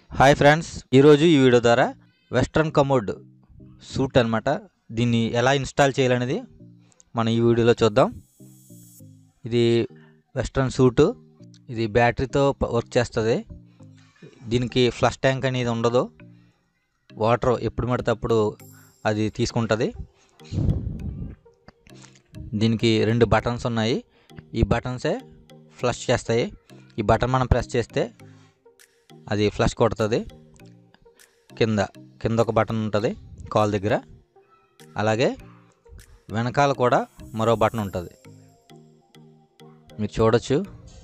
hi friends ఈరోజు ఈ video ద్వారా వెస్ట్రన్ కమోడ్ సూట్ అనమాట దీన్ని ఎలా ఇన్స్టాల్ చేయాలనేది మనం ఈ వీడియోలో చూద్దాం ఇది వెస్ట్రన్ సూటు ఇది బ్యాటరీతో ప- వర్క్ చేస్తుంది దీనికి ఫ్లష్ ట్యాంక్ అనేది ఉండదు వాటర్ ఎప్పుడు పడితే అప్పుడు అది తీసుకుంటుంది దీనికి రెండు బటన్స్ ఉన్నాయి ఈ బటన్సే ఫ్లష్ చేస్తాయి ఈ బటన్ మనం ప్రెస్ చేస్తే అది ఫ్లష్ కొడుతుంది కింద కింద ఒక బటన్ ఉంటుంది కాల్ దగ్గర అలాగే వెనకాల కూడా మరో బటన్ ఉంటుంది మీరు చూడొచ్చు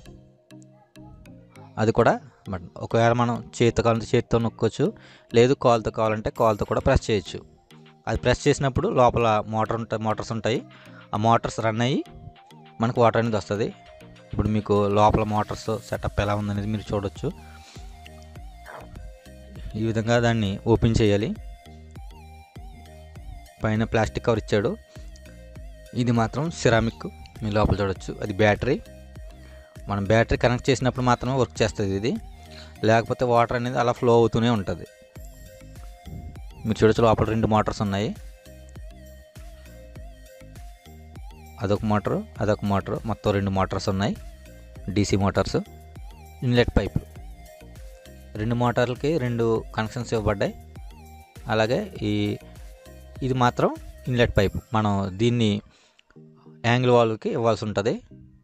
అది కూడా బటన్ ఒకవేళ మనం చేతితో కావాలంటే చేతితో నొక్కొచ్చు లేదు కాల్తో కావాలంటే కాల్తో కూడా ప్రెస్ చేయొచ్చు అది ప్రెస్ చేసినప్పుడు లోపల మోటార్ ఉంటాయి మోటార్స్ ఉంటాయి ఆ మోటార్స్ రన్ అయ్యి మనకు వాటర్ అనేది వస్తుంది ఇప్పుడు మీకు లోపల మోటార్స్ సెటప్ ఎలా ఉందనేది మీరు చూడొచ్చు ఈ విధంగా దాన్ని ఓపెన్ చేయాలి పైన ప్లాస్టిక్ కవర్ ఇచ్చాడు ఇది మాత్రం సిరామిక్ మీ లోపల చూడొచ్చు అది బ్యాటరీ మనం బ్యాటరీ కనెక్ట్ చేసినప్పుడు మాత్రమే వర్క్ చేస్తుంది ఇది లేకపోతే వాటర్ అనేది అలా ఫ్లో అవుతూనే ఉంటుంది మీరు చూడొచ్చు లోపల రెండు మోటార్స్ ఉన్నాయి అదొక మోటారు అదొక మోటారు మొత్తం రెండు మోటార్స్ ఉన్నాయి డీసీ మోటార్స్ ఇన్లెట్ పైప్ రెండు మోటార్లకి రెండు కనెక్షన్స్ ఇవ్వబడ్డాయి అలాగే ఈ ఇది మాత్రం ఇన్లెట్ పైప్ మనం దీన్ని యాంగిల్ వాల్వ్కి ఇవ్వాల్సి ఉంటుంది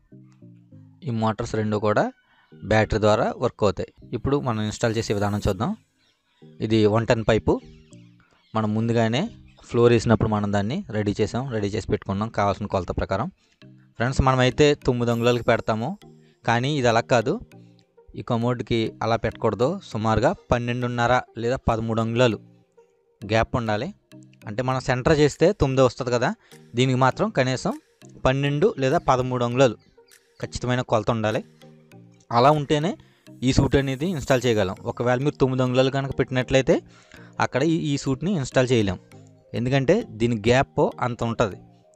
ఈ మోటార్స్ రెండు కూడా బ్యాటరీ ద్వారా వర్క్ అవుతాయి ఇప్పుడు మనం ఇన్స్టాల్ చేసే విధానం చూద్దాం ఇది వన్ టెన్ పైపు మనం ముందుగానే ఫ్లోర్ వేసినప్పుడు మనం దాన్ని రెడీ చేసాం రెడీ చేసి పెట్టుకున్నాం కావాల్సిన కొలత ప్రకారం ఫ్రెండ్స్ మనమైతే తొమ్మిది అంగుళాలకి పెడతాము కానీ ఇది అలా కాదు ఈ కమోడ్కి అలా పెట్టకూడదు సుమారుగా పన్నెండున్నర లేదా పదమూడు అంగుళాలు గ్యాప్ ఉండాలి అంటే మనం సెంటర్ చేస్తే తొమ్మిది వస్తుంది కదా దీనికి మాత్రం కనీసం పన్నెండు లేదా పదమూడు అంగుళాలు ఖచ్చితమైన కొలత ఉండాలి అలా ఉంటేనే ఈ సూట్ అనేది ఇన్స్టాల్ చేయగలం ఒకవేళ మీరు తొమ్మిది అంగుళాలు కనుక పెట్టినట్లయితే అక్కడ ఈ ఈ సూట్ని ఇన్స్టాల్ చేయలేం ఎందుకంటే దీని గ్యాప్ అంత ఉంటుంది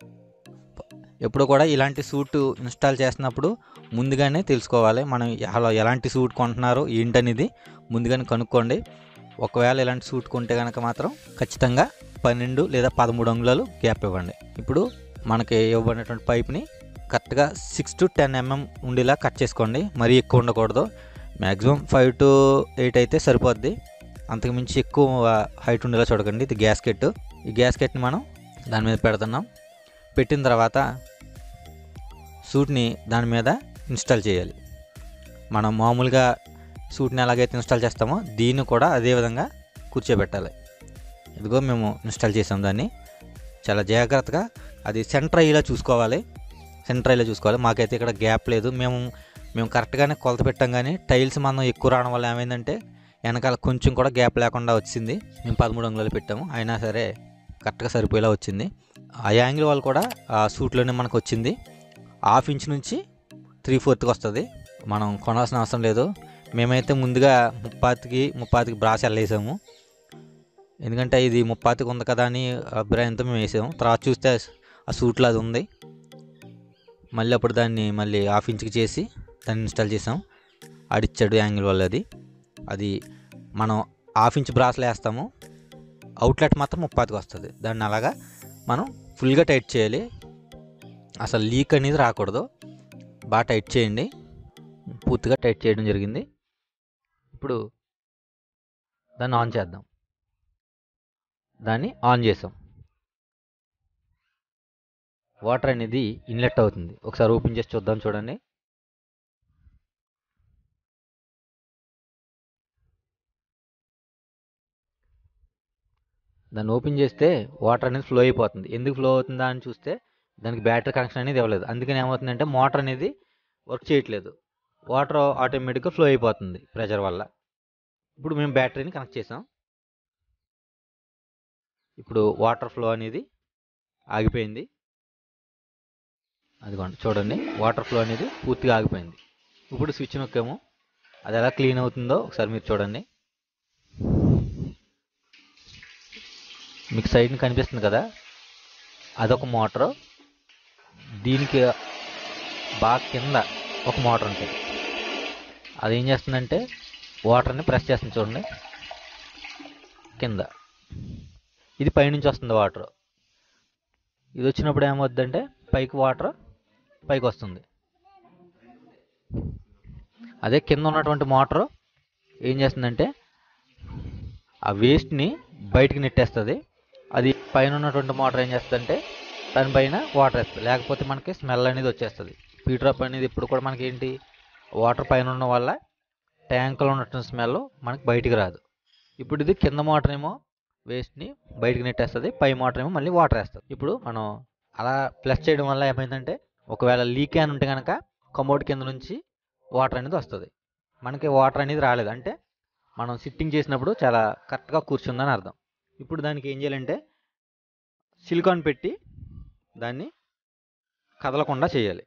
ఎప్పుడు కూడా ఇలాంటి సూట్ ఇన్స్టాల్ చేసినప్పుడు ముందుగానే తెలుసుకోవాలి మనం అలా ఎలాంటి సూట్ కొంటున్నారో ఏంటనేది ముందుగానే కనుక్కోండి ఒకవేళ ఇలాంటి సూట్ కొంటే కనుక మాత్రం ఖచ్చితంగా పన్నెండు లేదా పదమూడు అంగుళాలు గ్యాప్ ఇవ్వండి ఇప్పుడు మనకి ఇవ్వబడినటువంటి పైప్ని కరెక్ట్గా సిక్స్ టు టెన్ ఎంఎం ఉండేలా కట్ చేసుకోండి మరీ ఎక్కువ ఉండకూడదు మ్యాక్సిమం ఫైవ్ టు ఎయిట్ అయితే సరిపోద్ది అంతకుమించి ఎక్కువ హైట్ ఉండేలా చూడకండి ఇది గ్యాస్కెట్ ఈ గ్యాస్కెట్ని మనం దాని మీద పెడుతున్నాం పెట్టిన తర్వాత సూట్ని దాని మీద ఇన్స్టాల్ చేయాలి మనం మామూలుగా సూట్ని ఎలాగైతే ఇన్స్టాల్ చేస్తామో దీన్ని కూడా అదే విధంగా కూర్చోబెట్టాలి ఇదిగో మేము ఇన్స్టాల్ చేసాం దాన్ని చాలా జాగ్రత్తగా అది సెంటర్ అయ్యేలా చూసుకోవాలి సెంటర్ అయ్యేలా చూసుకోవాలి మాకైతే ఇక్కడ గ్యాప్ లేదు మేము మేము కరెక్ట్గానే కొలత పెట్టాం కానీ టైల్స్ మనం ఎక్కువ రావడం వల్ల ఏమైందంటే వెనకాల కొంచెం కూడా గ్యాప్ లేకుండా వచ్చింది మేము పదమూడు అంగుళాలు పెట్టాము అయినా సరే కరెక్ట్గా సరిపోయేలా వచ్చింది ఆ యాంగిల్ వాళ్ళు కూడా ఆ సూట్లోనే మనకు వచ్చింది హాఫ్ ఇంచ్ నుంచి త్రీ ఫోర్త్కి వస్తుంది మనం కొనాల్సిన అవసరం లేదు మేమైతే ముందుగా ముప్పాతికి ముప్పాతికి బ్రాస్ వెళ్ళేసాము ఎందుకంటే ఇది ముప్పాతికి ఉంది కదా అని అభిప్రాయంతో మేము వేసాము తర్వాత చూస్తే ఆ సూట్లో అది ఉంది మళ్ళీ అప్పుడు దాన్ని మళ్ళీ హాఫ్ ఇంచ్కి చేసి దాన్ని ఇన్స్టాల్ చేసాం ఆడిచ్చాడు యాంగిల్ వల్ల అది అది మనం హాఫ్ ఇంచ్ బ్రాస్లో వేస్తాము అవుట్లెట్ మాత్రం ముప్పాతికి వస్తుంది దాన్ని అలాగా మనం ఫుల్గా టైట్ చేయాలి అసలు లీక్ అనేది రాకూడదు బాగా టైట్ చేయండి పూర్తిగా టైట్ చేయడం జరిగింది ఇప్పుడు దాన్ని ఆన్ చేద్దాం దాన్ని ఆన్ చేసాం వాటర్ అనేది ఇన్లెట్ అవుతుంది ఒకసారి ఓపెన్ చేసి చూద్దాం చూడండి దాన్ని ఓపెన్ చేస్తే వాటర్ అనేది ఫ్లో అయిపోతుంది ఎందుకు ఫ్లో అవుతుందా అని చూస్తే దానికి బ్యాటరీ కనెక్షన్ అనేది ఇవ్వలేదు అందుకని ఏమవుతుందంటే మోటార్ అనేది వర్క్ చేయట్లేదు వాటర్ ఆటోమేటిక్గా ఫ్లో అయిపోతుంది ప్రెషర్ వల్ల ఇప్పుడు మేము బ్యాటరీని కనెక్ట్ చేసాం ఇప్పుడు వాటర్ ఫ్లో అనేది ఆగిపోయింది అదిగోండి చూడండి వాటర్ ఫ్లో అనేది పూర్తిగా ఆగిపోయింది ఇప్పుడు స్విచ్ నొక్కాము అది ఎలా క్లీన్ అవుతుందో ఒకసారి మీరు చూడండి మీకు సైడ్ని కనిపిస్తుంది కదా అదొక మోటారు దీనికి బాగా కింద ఒక మోటార్ ఉంటుంది అది ఏం చేస్తుందంటే వాటర్ని ప్రెస్ చేస్తుంది చూడండి కింద ఇది పైనుంచి వస్తుంది వాటర్ ఇది వచ్చినప్పుడు ఏమవుద్దంటే పైకి వాటర్ పైకి వస్తుంది అదే కింద ఉన్నటువంటి మోటార్ ఏం చేస్తుందంటే ఆ వేస్ట్ని బయటికి నెట్టేస్తుంది అది పైన ఉన్నటువంటి మోటార్ ఏం చేస్తుందంటే దానిపైన వాటర్ వేస్తుంది లేకపోతే మనకి స్మెల్ అనేది వచ్చేస్తుంది పీట్రాప్ అనేది ఇప్పుడు కూడా మనకి ఏంటి వాటర్ పైన ఉన్న వల్ల ట్యాంకులో ఉన్నటువంటి స్మెల్ మనకి బయటికి రాదు ఇప్పుడు ఇది కింద మోటార్ ఏమో వేస్ట్ని బయటికి నెట్టేస్తుంది పై మోటార్ ఏమో మళ్ళీ వాటర్ వేస్తుంది ఇప్పుడు మనం అలా ప్లస్ చేయడం వల్ల ఏమైందంటే ఒకవేళ లీక్ అని ఉంటే కనుక కమోడ్ కింద నుంచి వాటర్ అనేది వస్తుంది మనకి వాటర్ అనేది రాలేదు అంటే మనం సిట్టింగ్ చేసినప్పుడు చాలా కరెక్ట్గా కూర్చుందని అర్థం ఇప్పుడు దానికి ఏం చేయాలంటే సిలికాన్ పెట్టి దాన్ని కదలకుండా చేయాలి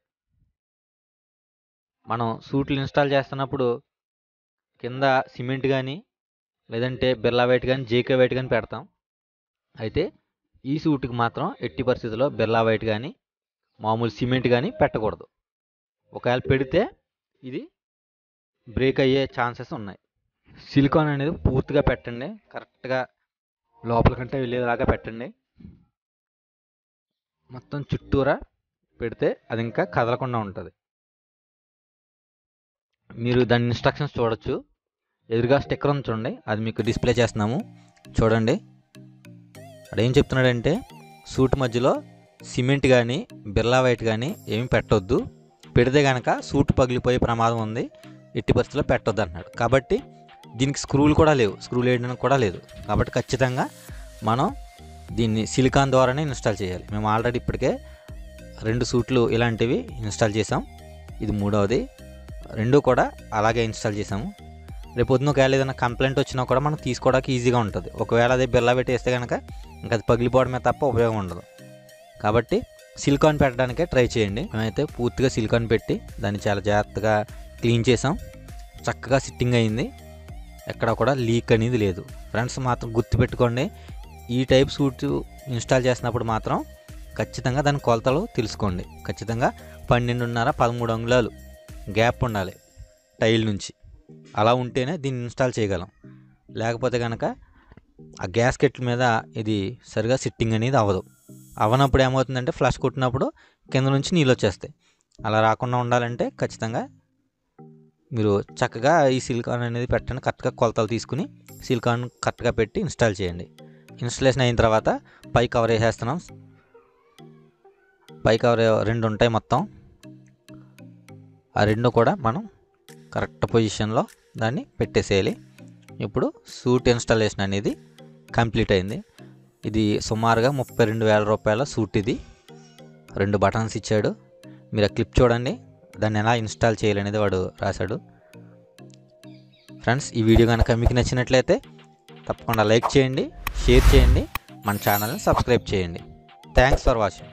మనం సూట్లు ఇన్స్టాల్ చేస్తున్నప్పుడు కింద సిమెంట్ కానీ లేదంటే బిర్లా వైట్ కానీ జేకే వైట్ కానీ పెడతాం అయితే ఈ సూట్కి మాత్రం ఎట్టి పరిస్థితుల్లో బిర్లా వైట్ కానీ మామూలు సిమెంట్ కానీ పెట్టకూడదు ఒకవేళ పెడితే ఇది బ్రేక్ అయ్యే ఛాన్సెస్ ఉన్నాయి సిలికాన్ అనేది పూర్తిగా పెట్టండి కరెక్ట్గా లోపల కంటే వెళ్ళేలాగా పెట్టండి మొత్తం చుట్టూరా పెడితే అది ఇంకా కదలకుండా ఉంటుంది మీరు దాని ఇన్స్ట్రక్షన్స్ చూడొచ్చు ఎదురుగా స్టిక్కర్ ఉంది చూడండి అది మీకు డిస్ప్లే చేస్తున్నాము చూడండి అక్కడ ఏం చెప్తున్నాడంటే సూట్ మధ్యలో సిమెంట్ కానీ బిర్లా వైట్ కానీ ఏమి పెట్టొద్దు పెడితే కనుక సూట్ పగిలిపోయే ప్రమాదం ఉంది ఎట్టి పరిస్థితుల్లో పెట్టొద్దు అంటున్నాడు కాబట్టి దీనికి స్క్రూలు కూడా లేవు స్క్రూలు వేయడానికి కూడా లేదు కాబట్టి ఖచ్చితంగా మనం దీన్ని సిలికాన్ ద్వారానే ఇన్స్టాల్ చేయాలి మేము ఆల్రెడీ ఇప్పటికే రెండు సూట్లు ఇలాంటివి ఇన్స్టాల్ చేసాం ఇది మూడవది రెండు కూడా అలాగే ఇన్స్టాల్ చేసాము రేపు పొద్దున ఒకవేళ ఏదైనా కంప్లైంట్ వచ్చినా కూడా మనం తీసుకోవడానికి ఈజీగా ఉంటుంది ఒకవేళ అది బిర్లా పెట్టేస్తే కనుక ఇంకా అది పగిలిపోవడమే తప్ప ఉపయోగం ఉండదు కాబట్టి సిలికాన్ పెట్టడానికే ట్రై చేయండి మేమైతే పూర్తిగా సిలికాన్ పెట్టి దాన్ని చాలా జాగ్రత్తగా క్లీన్ చేసాం చక్కగా సిట్టింగ్ అయింది ఎక్కడ కూడా లీక్ అనేది లేదు ఫ్రెండ్స్ మాత్రం గుర్తుపెట్టుకోండి ఈ టైప్ సూట్ ఇన్స్టాల్ చేసినప్పుడు మాత్రం ఖచ్చితంగా దాని కొలతలు తెలుసుకోండి ఖచ్చితంగా పన్నెండున్నర పదమూడు అంగుళాలు గ్యాప్ ఉండాలి టైల్ నుంచి అలా ఉంటేనే దీన్ని ఇన్స్టాల్ చేయగలం లేకపోతే కనుక ఆ గ్యాస్ కెట్ల మీద ఇది సరిగా సిట్టింగ్ అనేది అవ్వదు అవ్వనప్పుడు ఏమవుతుందంటే ఫ్లష్ కొట్టినప్పుడు కింద నుంచి నీళ్ళు వచ్చేస్తాయి అలా రాకుండా ఉండాలంటే ఖచ్చితంగా మీరు చక్కగా ఈ సిలికాన్ అనేది పెట్టండి కరెక్ట్గా కొలతలు తీసుకుని సిలికాన్ కరెక్ట్గా పెట్టి ఇన్స్టాల్ చేయండి ఇన్స్టలేషన్ అయిన తర్వాత పై కవర్ వేసేస్తున్నాం పై కవర్ రెండు ఉంటాయి మొత్తం ఆ రెండు కూడా మనం కరెక్ట్ పొజిషన్లో దాన్ని పెట్టేసేయాలి ఇప్పుడు సూట్ ఇన్స్టాలేషన్ అనేది కంప్లీట్ అయింది ఇది సుమారుగా ముప్పై రెండు వేల రూపాయల సూట్ ఇది రెండు బటన్స్ ఇచ్చాడు మీరు ఆ క్లిప్ చూడండి దాన్ని ఎలా ఇన్స్టాల్ చేయాలనేది వాడు రాశాడు ఫ్రెండ్స్ ఈ వీడియో కనుక మీకు నచ్చినట్లయితే తప్పకుండా లైక్ చేయండి షేర్ చేయండి మన ఛానల్ని సబ్స్క్రైబ్ చేయండి థ్యాంక్స్ ఫర్ వాచింగ్